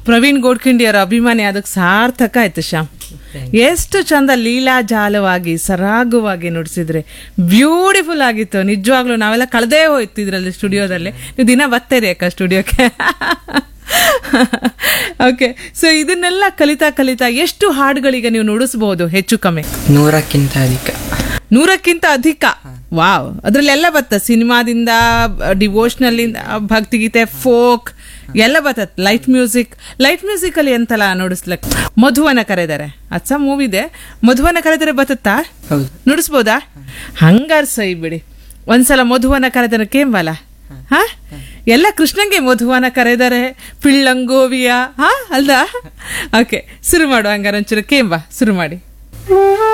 ಪ್ರವೀಣ್ ಗೋಡ್ಖಿಂಡಿಯವರ ಅಭಿಮಾನಿ ಅದಕ್ಕೆ ಸಾರ್ಥಕ ಆಯ್ತು ಶ್ಯಾಮ್ ಎಷ್ಟು ಚಂದ ಲೀಲಾಜಾಲವಾಗಿ ಸರಾಗವಾಗಿ ನುಡಿಸಿದ್ರೆ ಬ್ಯೂಟಿಫುಲ್ ಆಗಿತ್ತು ನಿಜವಾಗ್ಲೂ ನಾವೆಲ್ಲ ಕಳೆದೇ ಹೋಯ್ತು ಇದ್ರಲ್ಲಿ ಸ್ಟುಡಿಯೋದಲ್ಲಿ ನೀವು ದಿನ ಬರ್ತೀರಿ ಅಕ್ಕ ಸ್ಟುಡಿಯೋಕ್ಕೆ ಓಕೆ ಸೊ ಇದನ್ನೆಲ್ಲ ಕಲಿತಾ ಕಲಿತಾ ಎಷ್ಟು ಹಾಡುಗಳಿಗೆ ನೀವು ನುಡಿಸ್ಬೋದು ಹೆಚ್ಚು ಕಮ್ಮಿ ನೂರಕ್ಕಿಂತ ಅಧಿಕ ನೂರಕ್ಕಿಂತ ಅಧಿಕ ವಾವ್ ಅದ್ರಲ್ಲೆಲ್ಲ ಬತ್ತ ಸಿನಿಮಾದಿಂದ ಡಿವೋಷನಲ್ ಭಕ್ತಿಗೀತೆ ಫೋಕ್ ಎಲ್ಲ ಬರ್ತತ್ ಲೈಟ್ ಮ್ಯೂಸಿಕ್ ಲೈಟ್ ಮ್ಯೂಸಿಕ್ ಅಲ್ಲಿ ಎಂತಲ್ಲ ನುಡಿಸ್ಲಕ್ ಮಧುವನ ಕರೆದರೆ ಅಚ್ಚ ಮೂವಿದೆ ಮಧುವನ ಕರೆದರೆ ಬತ್ತತ್ತಾ ಹೌದು ನುಡಿಸ್ಬೋದಾ ಹಂಗಾರ್ ಸೈ ಬಿಡಿ ಒಂದ್ಸಲ ಮಧುವನ ಕರೆದನ ಕೇಂಬಲ ಹಾ ಎಲ್ಲ ಕೃಷ್ಣಂಗೆ ಮಧುವನ ಕರೆದರೆ ಪಿಳ್ಳಂಗೋವಿಯ ಹಾ ಅಲ್ದಾ ಓಕೆ ಶುರು ಮಾಡು ಹಂಗಾರ ಒಂಚೂರು ಕೇಂಬ ಶುರು ಮಾಡಿ